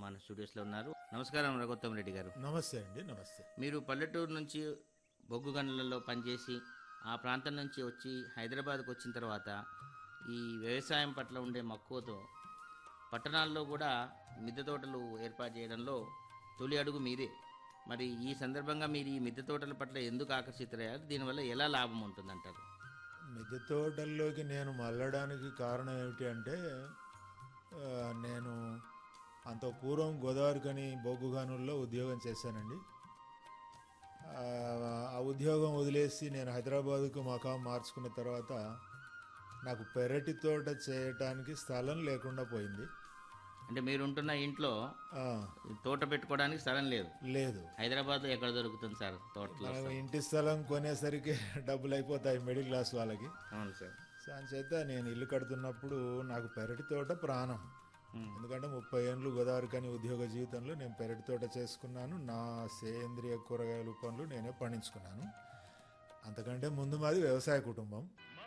మన స్టూడియోస్లో ఉన్నారు నమస్కారం రఘుత్తం రెడ్డి గారు నమస్తే అండి నమస్తే మీరు పల్లెటూరు నుంచి బొగ్గు గనులలో పనిచేసి ఆ ప్రాంతం నుంచి వచ్చి హైదరాబాద్కు వచ్చిన తర్వాత ఈ వ్యవసాయం పట్ల ఉండే మక్కువతో పట్టణాల్లో కూడా మిద్దె తోటలు ఏర్పాటు చేయడంలో తొలి అడుగు మీరే మరి ఈ సందర్భంగా మీరు ఈ మిద్దె తోటల పట్ల ఎందుకు ఆకర్షితులయ్యారు దీనివల్ల ఎలా లాభం ఉంటుందంటారు మిద్దె తోటల్లోకి నేను మళ్ళడానికి కారణం ఏమిటి అంటే ఆ, నేను అంత పూర్వం గోదావరికని బొగ్గు గనుల్లో ఉద్యోగం చేశానండి ఆ, ఆ ఉద్యోగం వదిలేసి నేను హైదరాబాద్కు మకాం మార్చుకున్న తర్వాత నాకు పెరటి తోట చేయటానికి స్థలం లేకుండా పోయింది అంటే మీరు ఉంటున్న ఇంట్లో ఆ, తోట పెట్టుకోవడానికి స్థలం లేదు లేదు హైదరాబాద్లో ఎక్కడ దొరుకుతుంది సార్ తోటలో మనం ఇంటి స్థలం కొనేసరికి డబ్బులు అయిపోతాయి మిడిల్ క్లాస్ వాళ్ళకి అవును సార్ సో చేత నేను ఇల్లు కడుతున్నప్పుడు నాకు పెరటి తోట ప్రాణం ఎందుకంటే ముప్పై ఏళ్ళు గోదావరి కానీ ఉద్యోగ జీవితంలో నేను పెరటి తోట చేసుకున్నాను నా సేంద్రియ కూరగాయల పనులు నేనే పండించుకున్నాను అంతకంటే ముందు మాది వ్యవసాయ కుటుంబం